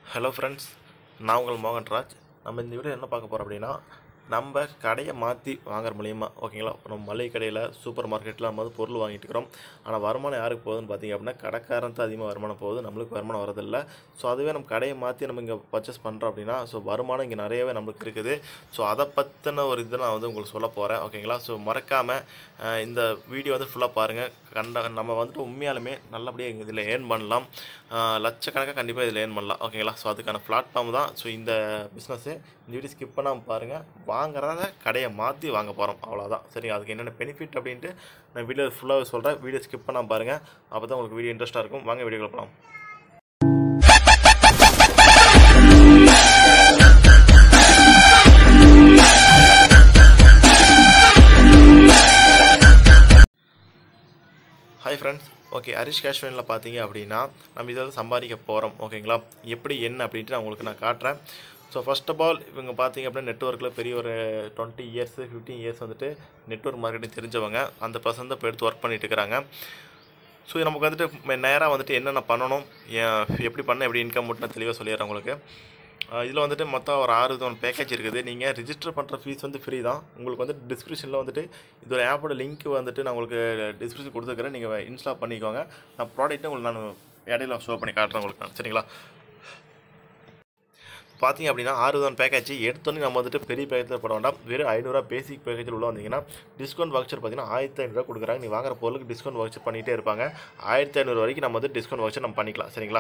hello friends நான் உங்கள் மோகன்ராஜ் நம்ம இந்த வீடியோ என்ன பார்க்க போகிறோம் அப்படின்னா நம்ம கடையை மாற்றி வாங்குற மூலியமாக ஓகேங்களா நம்ம மளிகை கடையில் சூப்பர் மார்க்கெட்டில் நம்ம வந்து பொருள் வாங்கிட்டு இருக்கிறோம் ஆனால் வருமானம் யாருக்கு போகுதுன்னு பார்த்தீங்க அப்படின்னா கடைக்காரன் தான் அதிகமாக வருமானம் போகுது நம்மளுக்கு வருமானம் வரதில்லை ஸோ அதுவே நம்ம கடையை மாற்றி நம்ம இங்கே பர்ச்சேஸ் பண்ணுறோம் அப்படின்னா ஸோ வருமானம் இங்கே நிறையவே நம்மளுக்கு இருக்குது ஸோ அதை பற்றின ஒரு இது நான் வந்து உங்களுக்கு சொல்ல போகிறேன் ஓகேங்களா ஸோ மறக்காமல் இந்த வீடியோ வந்து ஃபுல்லாக பாருங்கள் கண்ட நம்ம வந்துட்டு உண்மையாலுமே நல்லபடியாக இதில் ஏர்ன் பண்ணலாம் ஆஹ் லட்சக்கணக்காக கண்டிப்பாக இதில் ஏர்ன் பண்ணலாம் ஓகேங்களா ஸோ அதுக்கான பிளாட்ஃபார்ம் தான் ஸோ இந்த பிஸ்னஸ்ஸு இந்த வீடியோ ஸ்கிப் பண்ணாமல் பாருங்கள் வாங்குறத கடையை மாற்றி வாங்க போகிறோம் அவ்வளோதான் சரி அதுக்கு என்னென்ன பெனிஃபிட் அப்படின்ட்டு நான் வீடியோ ஃபுல்லாக சொல்கிறேன் வீடியோ ஸ்கிப் பண்ணாமல் பாருங்கள் அப்போ தான் உங்களுக்கு வீடியோ இன்ட்ரெஸ்ட்டாக இருக்கும் வாங்க வீடியோ போகலாம் ஹாய் ஃப்ரெண்ட்ஸ் ஓகே ஹரிஷ் கேஷ்வனில் பார்த்தீங்க அப்படின்னா நம்ம இதில் சம்பாதிக்க போகிறோம் ஓகேங்களா எப்படி என்ன அப்படின்ட்டு நான் உங்களுக்கு நான் காட்டுறேன் ஸோ ஃபர்ஸ்ட் ஆஃப் ஆல் இவங்க பார்த்தீங்க அப்படின்னா நெட்ஒர்க்கில் பெரிய ஒரு டுவெண்ட்டி இயர்ஸ் ஃபிஃப்டீன் இயர்ஸ் வந்துட்டு நெட்ஒர்க் மார்க்கெட்டிங் தெரிஞ்சவங்க அந்த பர்சன் தான் இப்போ எடுத்து ஒர்க் பண்ணிட்டு இருக்கிறாங்க ஸோ நமக்கு வந்துட்டு நேராக வந்துட்டு என்னென்ன பண்ணணும் ஏன் எப்படி பண்ண எப்படி இன்கம் மட்டும் நான் தெளிவாக சொல்லிடுறேன் உங்களுக்கு இதில் வந்துட்டு மொத்தம் ஒரு ஆறு விதமான பேக்கேஜ் இருக்குது நீங்கள் ரிஜிஸ்டர் பண்ணுற ஃபீஸ் வந்து ஃப்ரீ தான் உங்களுக்கு வந்து டிஸ்கிரிப்ஷனில் வந்துட்டு இதோட ஆப்போட லிங்க் வந்துட்டு நான் உங்களுக்கு டிஸ்கிரிப்ஷன் கொடுத்துருக்கிறேன் நீங்கள் இன்ஸ்டால் பண்ணிக்கோங்க நான் ப்ராடக்ட்டை உங்களுக்கு நான் இடையில ஷோ பண்ணி காட்டுறேன் உங்களுக்கு நான் சரிங்களா பார்த்தீங்க அப்படின்னா ஆறு விதமான பேக்கேஜ் எடுத்தோன்னே நம்ம வந்துட்டு பெரிய பேக்கேஜில் போட வேண்டாம் வெறும் ஐநூறுரூவா பேசிக் பேக்கேஜில் உள்ள வந்தீங்கன்னா டிஸ்கவுண்ட் வவுச்சர் பார்த்தீங்கன்னா ஆயிரத்தி ஐநூறுரூவா கொடுக்குறாங்க நீ வாங்குற பொருளுக்கு டிஸ்கவுண்ட் வவுச்சர் பண்ணிகிட்டே இருப்பாங்க ஆயிரத்தி ஐநூறு வரைக்கும் நம்ம வந்து டிஸ்கவுண்ட் வவுச்சர் நம்ம பண்ணிக்கலாம் சரிங்களா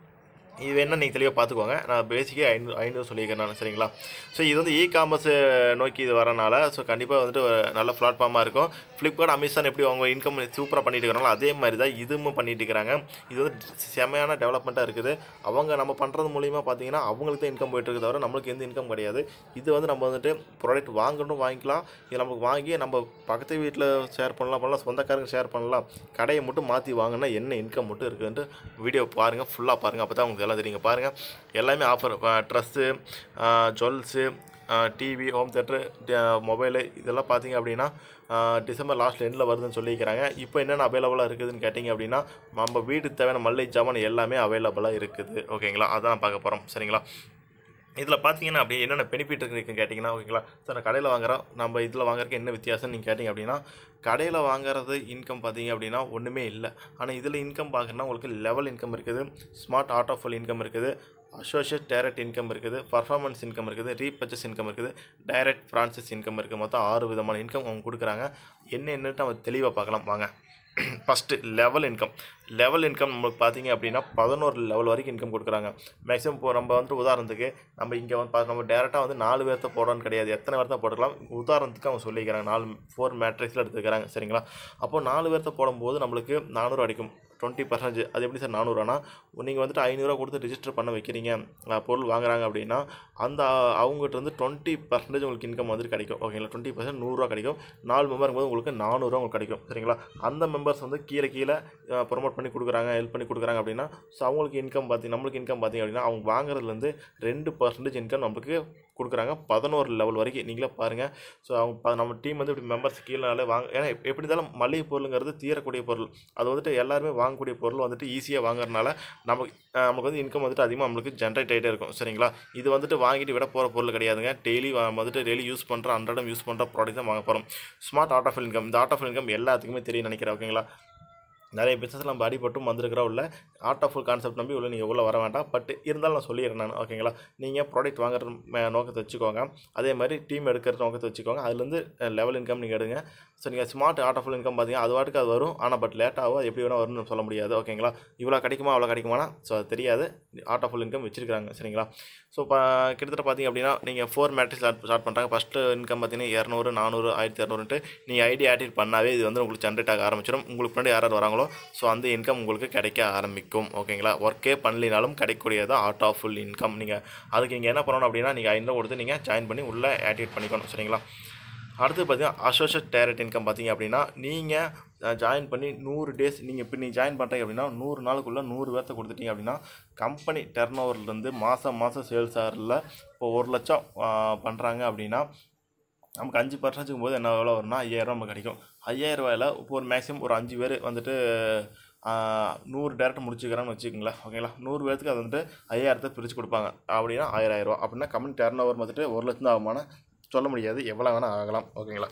இது வேணால் நீங்கள் தெளிவாக பார்த்துக்கோங்க நான் பேசிக்கே ஐநூறு ஐநூறு சொல்லியிருக்கேன் நான் சரிங்களா ஸோ இது வந்து இ காமர்ஸ் நோக்கி இது வரனால ஸோ கண்டிப்பாக வந்துட்டு ஒரு நல்ல பிளாட்ஃபார்மாக இருக்கும் ஃப்ளிப்கார்ட் அமேசான் எப்படி அவங்க இன்கம் சூப்பராக பண்ணிட்டு இருக்கிறாங்களோ அதே மாதிரி தான் இதுவும் பண்ணிட்டு இருக்கிறாங்க இது வந்து செமையான டெவலப்மெண்ட்டாக இருக்குது அவங்க நம்ம பண்ணுறது மூலிமா பார்த்தீங்கன்னா அவங்களுக்கு தான் இன்கம் போயிட்டு இருக்கு தவிர நம்மளுக்கு எந்த இன்கம் கிடையாது இது வந்து நம்ம வந்துட்டு ப்ராடக்ட் வாங்கணும் வாங்கிக்கலாம் இது நமக்கு வாங்கி நம்ம பக்கத்து வீட்டில் ஷேர் பண்ணலாம் பண்ணலாம் சொந்தக்காரங்க ஷேர் பண்ணலாம் கடையை மட்டும் மாற்றி வாங்கினா என்ன இன்கம் மட்டும் இருக்குன்ட்டு வீடியோ பாருங்கள் ஃபுல்லாக பாருங்கள் அப்போ தான் உங்களுக்கு எல்லாம் தெரியுங்க பாருங்கள் எல்லாமே offer dress jewels TV home theatre mobile இதெல்லாம் பார்த்தீங்க அப்படின்னா டிசம்பர் லாஸ்ட் எண்டில் வருதுன்னு சொல்லியிருக்கிறாங்க இப்போ என்னென்ன அவைலபிளாக இருக்குதுன்னு கேட்டிங்க அப்படின்னா நம்ம வீட்டுக்கு தேவையான மல்லிகை ஜாமான் எல்லாமே அவைலபிளாக இருக்குது ஓகேங்களா அதான் பார்க்க போகிறோம் சரிங்களா இதில் பார்த்தீங்கன்னா அப்படியே என்னென்ன பெனிஃபிட் இருக்குன்னு கேட்டிங்கன்னா ஓகேங்களா சார் நான் கடையில் வாங்குறோம் நம்ம இதில் வாங்குறதுக்கு என்ன வித்தியாசம் நீங்கள் கேட்டிங்க அப்படின்னா கடையில் வாங்குறது இன்கம் பார்த்தீங்க அப்படின்னா ஒன்றுமே இல்லை ஆனால் இதில் இன்கம் பார்க்குறனா உங்களுக்கு லெவல் இன்கம் இருக்குது ஸ்மார்ட் ஆட்டோ ஃபுல் இன்கம் இருக்குது அசோசியேட் டைரக்ட் இன்கம் இருக்குது பர்ஃபார்மன்ஸ் இன்கம் இருக்குது ரீபர்ச்சஸ் இன்கம் இருக்குது டைரக்ட் ஃப்ரான்சைஸ் இன்கம் இருக்குது மொத்தம் ஆறு விதமான இன்கம் அவங்க கொடுக்குறாங்க என்ன என்னட்டு நம்ம தெளிவாக பார்க்கலாம் வாங்க first level income level income நம்மளுக்கு பார்த்தீங்க அப்படின்னா பதினோரு லெவல் வரைக்கும் இன்கம் கொடுக்குறாங்க மேக்ஸிமம் இப்போ நம்ம வந்துட்டு உதாரணத்துக்கு நம்ம இங்கே வந்து பா- நம்ம டேரெக்டாக வந்து நாலு பேர்த்த போடணும்னு கிடையாது எத்தனை பேர்த்த போட்டுக்கலாம் உதாரணத்துக்கு அவங்க சொல்லிக்கிறாங்க நாலு ஃபோர் மேட்ரிக்ஸில் எடுத்துக்கிறாங்க சரிங்களா அப்போ நாலு பேர்த்த போடும்போது நம்மளுக்கு நானூறு அடிக்கும் டுவெண்ட்டி பர்சன்டேஜ் அது எப்படி சார் நானூறுவானா நீங்கள் வந்துட்டு ஐநூறுரூவா கொடுத்து ரிஜிஸ்டர் பண்ண வைக்கிறீங்க அஹ் பொருள் வாங்குறாங்க அப்படின்னா அந்த அவங்ககிட்ட இருந்து டுவெண்ட்டி பர்சன்டேஜ் உங்களுக்கு இன்கம் வந்துட்டு கிடைக்கும் ஓகேங்களா டுவெண்ட்டி பர்சன்ட் நூறுரூவா கிடைக்கும் நாலு மெம்பர் போது உங்களுக்கு நானூறுரூவா உங்களுக்கு கிடைக்கும் சரிங்களா அந்த மெம்பர்ஸ் வந்து கீழே கீழே ப்ரொமோட் பண்ணி கொடுக்குறாங்க ஹெல்ப் பண்ணி கொடுக்குறாங்க அப்படின்னா ஸோ அவங்களுக்கு இன்கம் பார்த்தி நம்மளுக்கு இன்கம் பார்த்தீங்க அப்படின்னா அவங்க வாங்குறதுலேருந்து ரெண்டு பர்சன்டேஜ் இன்கம் நம்மளுக்கு கொடுக்குறாங்க பதினோரு லெவல் வரைக்கும் நீங்களே பாருங்கள் ஸோ அவங்க ப- நம்ம டீம் வந்து இப்படி மெம்பர்ஸ் கீழே வாங்க ஏன்னா எப்- எப்படி இருந்தாலும் மளிகை பொருளுங்கிறது தீரக்கூடிய பொருள் அது வந்துட்டு எல்லாருமே வாங்கக்கூடிய பொருள் வந்துட்டு ஈஸியாக வாங்குறதுனால நமக்கு அஹ், நமக்கு வந்து இன்கம் வந்துட்டு அதிகமாக நம்மளுக்கு ஜென்ரேட் ஆகிட்டே இருக்கும் சரிங்களா இது வந்துட்டு வாங்கிட்டு விட போகிற பொருள் கிடையாதுங்க டெய்லி வந்துட்டு டெய்லி யூஸ் பண்ணுற அன்றாடம் யூஸ் பண்ணுற ப்ராடக்ட் தான் வாங்க போகிறோம் ஸ்மார்ட் ஆட் ஆஃப் இன்கம் இந்த ஆட் ஆஃப் இன்கம் எல்லாத்துக்குமே தெரியும் நினைக்கிறேன் ஓகேங்களா நிறைய பிஸ்னஸ் நம்ம அடிபட்டும் வந்திருக்கிறோம் உள்ள ஆர்ட் ஆஃப் ஃபுல் கான்செப்ட் நம்பி உள்ள நீங்கள் உள்ள வர வேண்டாம் பட் இருந்தாலும் நான் சொல்லிடுறேன் நான் ஓகேங்களா நீங்கள் ப்ராடக்ட் வாங்குற ம- நோக்கத்தை வச்சுக்கோங்க அதே மாதிரி டீம் எடுக்கிற நோக்கத்தை வச்சுக்கோங்க அதுலேருந்து லெவல் இன்கம் நீங்கள் எடுங்க ஸோ நீங்கள் smart art of full income பார்த்தீங்கன்னா அது வாட்டுக்கு அது வரும் ஆனால் பட் லேட்டாகும் அது எப்படி வேணால் வரும்னு சொல்ல முடியாது ஓகேங்களா இவ்வளோ கிடைக்குமா அவ்வளோ கிடைக்குமானா ஸோ அது தெரியாது ஆர்ட் ஆஃப் ஃபுல் இன்கம் வச்சிருக்காங்க சரிங்களா ஸோ இப்போ கிட்டத்தட்ட பார்த்தீங்க அப்படின்னா நீங்கள் ஃபோர் மேட்ரிக்ஸ் ஸ்டார்ட் ஸ்டார்ட் பண்ணுறாங்க ஃபஸ்ட்டு இன்கம் பார்த்தீங்கன்னா இரநூறு நானூறு ஆயிரத்தி இரநூறுன்ட்டு நீங்கள் ஐடி ஆக்டிவேட் பண்ணாவே இது வந்து உங்களுக்கு ஜென்ரேட் ஆக ஆரம்பிச்சிடும் உங்களுக்கு முன்னாடி யார் யார் வராங்களோ ஸோ அந்த இன்கம் உங்களுக்கு கிடைக்க ஆரம்பிக்கும் ஓகேங்களா ஒர்க்கே பண்ணலினாலும் கிடைக்கக்கூடியது ஆர்ட் ஆஃப் ஃபுல் இன்கம் நீங்கள் அதுக்கு நீங்கள் என்ன பண்ணணும் அப்படின்னா நீங்கள் ஐநூறு கொடுத்து நீங்கள் ஜாயின் பண்ணி உள்ளே ஆக்டிவேட் பண்ணிக்கணும் சரிங்களா அடுத்து பார்த்தீங்கன்னா அசோசியேட் டைரக்ட் இன்கம் பார்த்தீங்க அப்படின்னா நீங்கள் ஜாயின் பண்ணி நூறு டேஸ் நீங்கள் இப்போ நீங்கள் ஜாயின் பண்ணுறீங்க அப்படின்னா நூறு நாளுக்குள்ளே நூறு பேர்த்த கொடுத்துட்டீங்க அப்படின்னா கம்பெனி டர்ன் ஓவர்லேருந்து மாதம் மாதம் சேல்ஸ் ஆகிறதுல இப்போ ஒரு லட்சம் பண்ணுறாங்க அப்படின்னா நமக்கு அஞ்சு பர்சன்டேஜுக்கும் போது என்ன எவ்வளோ வரும்னா ஐயாயிரம் நமக்கு கிடைக்கும் ஐயாயிரம் ரூபாயில் இப்போ ஒரு மேக்ஸிமம் ஒரு அஞ்சு பேர் வந்துட்டு நூறு டேரக்ட் முடிச்சுக்கிறான்னு வச்சுக்கோங்களேன் ஓகேங்களா நூறு பேர்த்துக்கு அது வந்துட்டு ஐயாயிரத்தை பிரித்து கொடுப்பாங்க அப்படின்னா ஆயிரம் ஆயிரம் ரூபா அப்படின்னா கம்பெனி டர்ன் ஓவர் வந்துட்டு ஒரு லட்சம் தான் ஆகுமானா சொல்ல முடியாது எவ்வளோ வேணால் ஆகலாம் ஓகேங்களா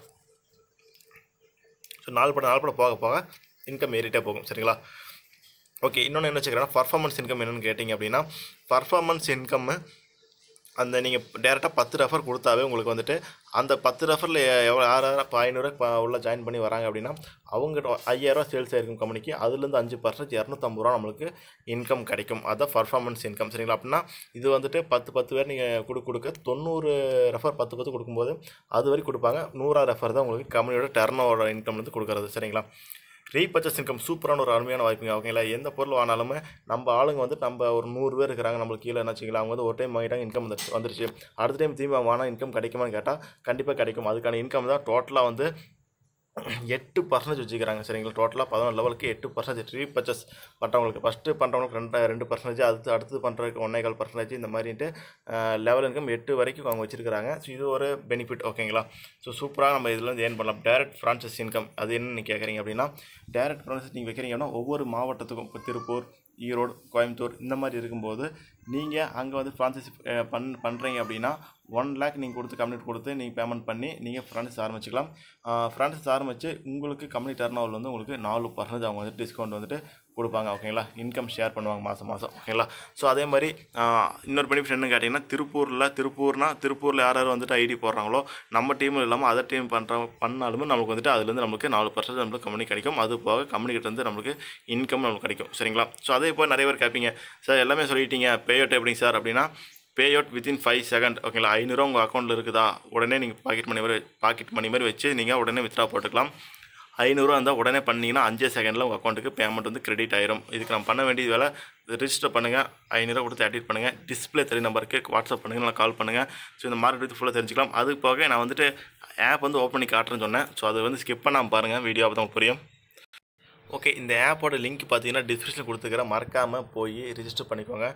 ஸோ நாள் பட நாள் பட போக போக இன்கம் ஏறிட்டே போகும் சரிங்களா ஓகே இன்னொன்று என்ன வச்சுக்கிறேன்னா பர்ஃபார்மன்ஸ் இன்கம் என்னென்னு கேட்டிங்க அப்படின்னா பர்ஃபார்மன்ஸ் இன்கம்மு அந்த நீங்கள் டேரெக்டாக பத்து ரெஃபர் கொடுத்தாவே உங்களுக்கு வந்துட்டு அந்த பத்து ரெஃபரில் எவ்வளோ ஆறாயிரம் இப்போ ஐநூறுரூவா உள்ள ஜாயின் பண்ணி வராங்க அப்படின்னா அவங்க ஐயாயிரரூவா சேல்ஸ் ஆயிருக்கும் கம்பெனிக்கு அதுலேருந்து அஞ்சு பர்சன்ட் இரநூத்தம்பது ரூபா நம்மளுக்கு இன்கம் கிடைக்கும் அதுதான் பர்ஃபார்மன்ஸ் இன்கம் சரிங்களா அப்படின்னா இது வந்துட்டு பத்து பத்து பேர் நீங்கள் கொடு கொடுக்க தொண்ணூறு ரெஃபர் பத்து பத்து கொடுக்கும்போது அது வரைக்கும் கொடுப்பாங்க நூறா ரெஃபர் தான் உங்களுக்கு கம்பெனியோட டர்ன் ஓவர் இன்கம்லேருந்து கொடுக்குறது சரிங்களா ரீபர்ச்சஸ் இன்கம் சூப்பரான ஒரு அருமையான வாய்ப்புங்க ஓகேங்களா எந்த பொருள் வாங்கினாலுமே நம்ம ஆளுங்க வந்து நம்ம ஒரு நூறு பேர் இருக்கிறாங்க நம்மளுக்கு கீழே என்ன வச்சுக்கலாம் அவங்க வந்து ஒரு டைம் வாங்கிட்டாங்க இன்கம் வந்துருச்சு வந்துருச்சு அடுத்த டைம் திரும்பி வாங்கினா இன்கம் கிடைக்குமான்னு கேட்டால் கண்டிப்பாக கிடைக்கும் அதுக்கான இன்கம் தான் டோட்டலாக வந்து எட்டு பர்சன்டேஜ் வச்சுக்கிறாங்க சரிங்களா டோட்டலாக பதினொன்று லெவலுக்கு எட்டு பர்சன்டேஜ் ரீபர்ச்சஸ் பண்ணுறவங்களுக்கு ஃபஸ்ட்டு பண்ணுறவங்களுக்கு ரெண்டு ரெண்டு பர்சன்டேஜ் அடுத்து அடுத்து பண்ணுறதுக்கு ஒன்றே கால் பர்சன்டேஜ் இந்த மாதிரின்ட்டு லெவல் இன்கம் எட்டு வரைக்கும் அவங்க வச்சிருக்காங்க ஸோ இது ஒரு பெனிஃபிட் ஓகேங்களா ஸோ சூப்பராக நம்ம இதில் வந்து ஏர்ன் பண்ணலாம் டேரக்ட் ஃப்ரான்ச்சைஸ் இன்கம் அது என்னன்னு கேட்குறீங்க அப்படின்னா டேரக்ட் ஃப்ரான்ச்சைஸ் நீங்கள் வைக்கிறீங்கன்னா ஒவ்வொரு மாவட்டத்துக்கும் இப்போ திருப்பூர் ஈரோடு கோயம்புத்தூர் இந்த மாதிரி இருக்கும்போது நீங்கள் அங்கே வந்து ஃப்ரான்ச்சைஸ் பண் பண்ணுறீங்க அப்படின்னா ஒன் லேக் நீங்கள் கொடுத்து கம்ப்ளீட் கொடுத்து நீங்கள் பேமெண்ட் பண்ணி நீங்கள் ஃப்ரான்ச்சைஸ் ஆரம்பிச்சிக்கலாம் ஃப்ரான்ச்சைஸ் ஆரம்பித்து உங்களுக்கு கம்பெனி டர்ன் ஓவரில் வந்து உங்களுக்கு நாலு பர்சன்டேஜ் அவங்க வந்து டிஸ்கவுண்ட் வந்துட்டு கொடுப்பாங்க ஓகேங்களா இன்கம் ஷேர் பண்ணுவாங்க மாதம் மாதம் ஓகேங்களா ஸோ அதே மாதிரி ஆஹ், இன்னொரு பெனிஃபிட் என்னன்னு கேட்டிங்கன்னா திருப்பூரில் திருப்பூர்னா திருப்பூரில் யார் யார் வந்துட்டு ஐடி போடுறாங்களோ நம்ம டீம் இல்லாமல் அதர் டீம் பண்ணுற பண்ணாலுமே நமக்கு வந்துட்டு அதுலேருந்து நம்மளுக்கு நாலு பர்சன்ட் நம்மளுக்கு கம்பெனி கிடைக்கும் அது போக கம்பெனிக்கிட்ட இருந்து நம்மளுக்கு இன்கம் நம்மளுக்கு கிடைக்கும் சரிங்களா ஸோ அதே போல் நிறைய பேர் கேட்பீங்க சார் எல்லாமே சொல்லிட்டீங்க பே அவுட் எப்படிங்க சார் அப்படின்னா pay out within five second ஓகேங்களா ஐநூறுரூவா உங்கள் அக்கௌண்ட்டில் இருக்குதா உடனே நீங்கள் பாக்கெட் மணி மாதிரி பாக்கெட் மணி மாதிரி வச்சு நீங்கள் உடனே வித்ரா போட்டுக்கலாம் ஐநூறுரூவா இருந்தால் உடனே பண்ணீங்கன்னா அஞ்சே செகண்டில் உங்கள் அக்கௌண்ட்டுக்கு பேமெண்ட் வந்து கிரெடிட் ஆயிரும் இதுக்கு நம்ம பண்ண வேண்டியது வேலை ரிஜிஸ்டர் பண்ணுங்கள் ஐநூறுரூவா கொடுத்து ஆக்டிவேட் பண்ணுங்கள் டிஸ்பிளே தெரிய நம்பருக்கு வாட்ஸ்அப் பண்ணுங்கள் இல்லை கால் பண்ணுங்கள் ஸோ இந்த மார்க்கெட் பற்றி ஃபுல்லாக தெரிஞ்சுக்கலாம் அது போக நான் வந்துட்டு ஆப் வந்து ஓப்பன் பண்ணி காட்டுறேன்னு சொன்னேன் ஸோ அது வந்து ஸ்கிப் பண்ணாமல் பாருங்கள் வீடியோ அப்போ தான் உங்களுக்கு புரியும் ஓகே இந்த ஆப்போட லிங்க் பார்த்தீங்கன்னா டிஸ்கிரிப்ஷனில் கொடுத்துக்கிறேன் மறக்காமல் போய் ரிஜிஸ்டர் பண்ணிக்கோங்க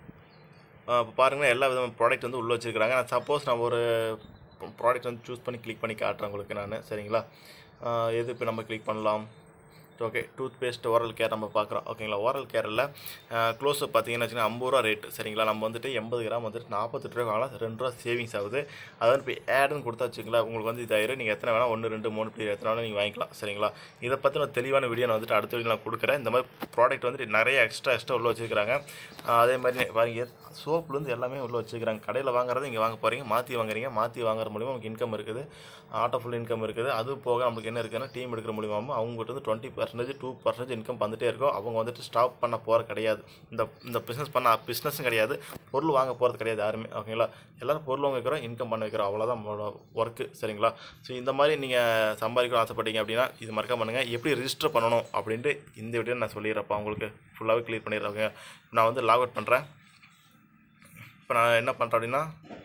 இப்போ பாருங்கள் எல்லா விதமான ப்ராடக்ட் வந்து உள்ளே வச்சுருக்காங்க நான் சப்போஸ் நான் ஒரு ப்ராடக்ட் வந்து சூஸ் பண்ணி கிளிக் பண்ணி காட்டுறேன் உங்களுக்கு நான் சரிங்களா ஆஹ் எது இப்போ நம்ம கிளிக் பண்ணலாம் okay toothpaste oral care நம்ம பார்க்குறோம் ஓகேங்களா ஓரல் கேரில் க்ளோஸ் பார்த்தீங்கன்னா வச்சுக்கோங்க ஐம்பது ரூபா ரேட் சரிங்களா நம்ம வந்துட்டு எண்பது கிராம் வந்துட்டு நாற்பத்தெட்டு ரூபா வாங்கலாம் ரெண்டு ரூபா சேவிங்ஸ் ஆகுது அது வந்து இப்போ ஆடுன்னு கொடுத்தா வச்சுங்களா உங்களுக்கு வந்து இதாயிரும் நீங்கள் எத்தனை வேணால் ஒன்று ரெண்டு மூணு இப்படி எத்தனை வேணால் நீங்கள் வாங்கிக்கலாம் சரிங்களா இதை பற்றி நான் தெளிவான வீடியோ நான் வந்துட்டு அடுத்த வீடியோ நான் கொடுக்குறேன் இந்த மாதிரி ப்ராடக்ட் வந்துட்டு நிறைய எக்ஸ்ட்ரா எக்ஸ்ட்ரா உள்ள வச்சுருக்காங்க அதே மாதிரி பாருங்க சோப்புலேருந்து எல்லாமே உள்ள வச்சுக்கிறாங்க கடையில் வாங்குறது இங்கே வாங்க போகிறீங்க மாற்றி வாங்குறீங்க மாற்றி வாங்குற மூலிமா உங்களுக்கு இன்கம் இருக்குது ஆட்டோ ஃபுல் இன்கம் இருக்குது அது போக நமக்கு என்ன இருக்குன்னா டீம் எடுக்கிற மூலியமாகவும் அவங்ககிட்ட வந்து twenty percentage two percentage income வந்துட்டே இருக்கும் அவங்க வந்துட்டு ஸ்டாப் பண்ண போகிற கிடையாது இந்த இந்த பிஸ்னஸ் பண்ண பிஸ்னஸும் கிடையாது பொருள் வாங்க போகிறது கிடையாது யாருமே ஓகேங்களா எல்லோரும் பொருள் வாங்க வைக்கிறோம் இன்கம் பண்ண வைக்கிறோம் அவ்வளோதான் நம்மளோட ஒர்க்கு சரிங்களா ஸோ இந்த மாதிரி நீங்கள் சம்பாதிக்கணும் ஆசைப்பட்டீங்க அப்படின்னா இது மறக்காம பண்ணுங்கள் எப்படி ரிஜிஸ்டர் பண்ணணும் அப்படின்ட்டு இந்த வீடியோ நான் சொல்லிடுறப்பா உங்களுக்கு ஃபுல்லாகவே க்ளியர் பண்ணிடுறேன் ஓகே நான் வந்து லாக் அவுட் பண்ணுறேன் இப்போ நான் என்ன பண்ணுறேன் அப்படின்னா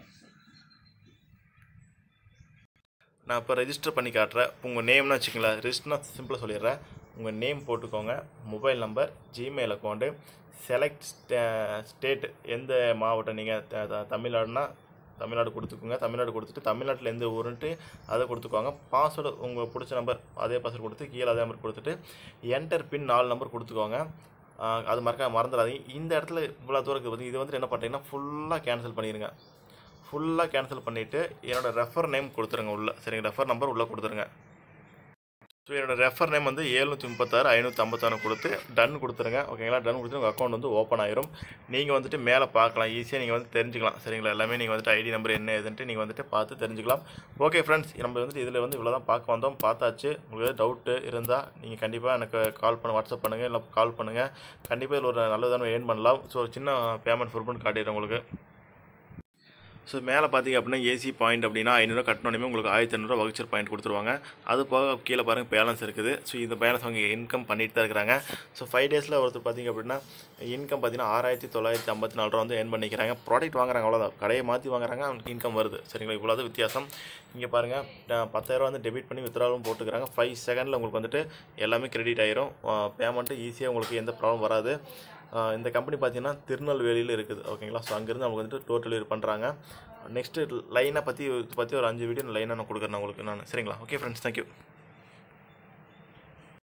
நான் இப்போ ரெஜிஸ்டர் பண்ணி காட்டுறேன் உங்கள் நேம்னு வச்சுக்கங்களேன் ரெஜிஸ்டர்னா சிம்பிளாக சொல்லிடுறேன் உங்கள் நேம் போட்டுக்கோங்க mobile number Gmail account select state எந்த மாவட்டம் நீங்கள் தமிழ்நாடுனா தமிழ்நாடு கொடுத்துக்கோங்க தமிழ்நாடு கொடுத்துட்டு தமிழ்நாட்டில் எந்த ஊருன்ட்டு அதை கொடுத்துக்கோங்க பாஸ்வேர்டு உங்களுக்கு பிடிச்ச நம்பர் அதே பாஸ்வேர்டு கொடுத்து கீழே அதே நம்பர் கொடுத்துட்டு என்டர் பின் நாலு நம்பர் கொடுத்துக்கோங்க ஆஹ் அது மறக்க மறந்துடாதீங்க இந்த இடத்துல இவ்வளோ தூரம் இருக்குது இது வந்துட்டு என்ன பண்ணுறீங்கன்னா ஃபுல்லாக கேன்சல் பண்ணிடுங்க ஃபுல்லாக கேன்சல் பண்ணிவிட்டு என்னோடய ரெஃபர் நேம் கொடுத்துருங்க உள்ள சரிங்க ரெஃபர் நம்பர் உள்ளே கொடுத்துருங்க ஸோ என்னோட ரெஃபர் நேம் வந்து ஏழ்நூற்றி முப்பத்தாறு ஐநூற்றி ஐம்பத்தாறு கொடுத்து டன் கொடுத்துருங்க ஓகேங்களா டன் கொடுத்து உங்கள் அக்கௌண்ட் வந்து ஓப்பன் ஆயிரும் நீங்கள் வந்துட்டு மேலே பார்க்கலாம் ஈஸியாக நீங்கள் வந்து தெரிஞ்சுக்கலாம் சரிங்களா எல்லாமே நீங்கள் வந்துட்டு ஐடி நம்பர் என்ன ஏதுன்ட்டு நீங்கள் வந்துட்டு பார்த்து தெரிஞ்சுக்கலாம் ஓகே ஃப்ரெண்ட்ஸ் நம்ம வந்துட்டு இதில் வந்து இவ்வளோ தான் பார்க்க வந்தோம் பார்த்தாச்சு உங்களுக்கு ஏதாவது டவுட்டு இருந்தால் நீங்கள் கண்டிப்பாக எனக்கு கால் பண்ண வாட்ஸ்அப் பண்ணுங்கள் இல்லை கால் பண்ணுங்கள் கண்டிப்பாக இதில் ஒரு நல்லதான ஏர்ன் பண்ணலாம் ஸோ ஒரு சின்ன பேமெண்ட் ஃபுர்பன் காட்டிடுறேன் உங்களுக்கு ஸோ மேலே பார்த்தீங்க அப்படின்னா ஏசி பாயிண்ட் அப்படின்னா ஐநூறுரூவா கட்டணுமே உங்களுக்கு ஆயிரத்தி ஐநூறுரூவா வகுச்சர் பாயிண்ட் கொடுத்துருவாங்க அது போக கீழே பாருங்கள் பேலன்ஸ் இருக்குது ஸோ இந்த பேலன்ஸ் அவங்க இன்கம் பண்ணிட்டு தான் இருக்கிறாங்க ஸோ ஃபைவ் டேஸில் ஒருத்தர் பார்த்தீங்க அப்படின்னா இன்கம் பார்த்தீங்கன்னா ஆறாயிரத்தி தொள்ளாயிரத்தி ஐம்பத்தி நாலு ரூபா வந்து ஏர்ன் பண்ணிக்கிறாங்க ப்ராடக்ட் வாங்குறாங்க அவ்வளோதான் கடையை மாற்றி வாங்குறாங்க அவங்களுக்கு இன்கம் வருது சரிங்களா இவ்வளோ தான் வித்தியாசம் இங்கே பாருங்கள் பத்தாயிரரூவா வந்து டெபிட் பண்ணி வித்ராலும் போட்டுக்கிறாங்க ஃபைவ் செகண்டில் உங்களுக்கு வந்துட்டு எல்லாமே கிரெடிட் ஆயிரும் பேமெண்ட்டு ஈஸியாக உங்களுக்கு எந்த ப்ராப்ளம் வராது ஆஹ் இந்த கம்பெனி பார்த்தீங்கன்னா திருநெல்வேலியில் இருக்குது ஓகேங்களா ஸோ அங்கேருந்து அவங்க வந்துட்டு டோர் டெலிவரி பண்ணுறாங்க நெக்ஸ்ட்டு லைனை பற்றி பற்றி ஒரு அஞ்சு வீடியோ லைனாக நான் கொடுக்குறேன் உங்களுக்கு நான் சரிங்களா ஓகே ஃப்ரெண்ட்ஸ் தேங்க்யூ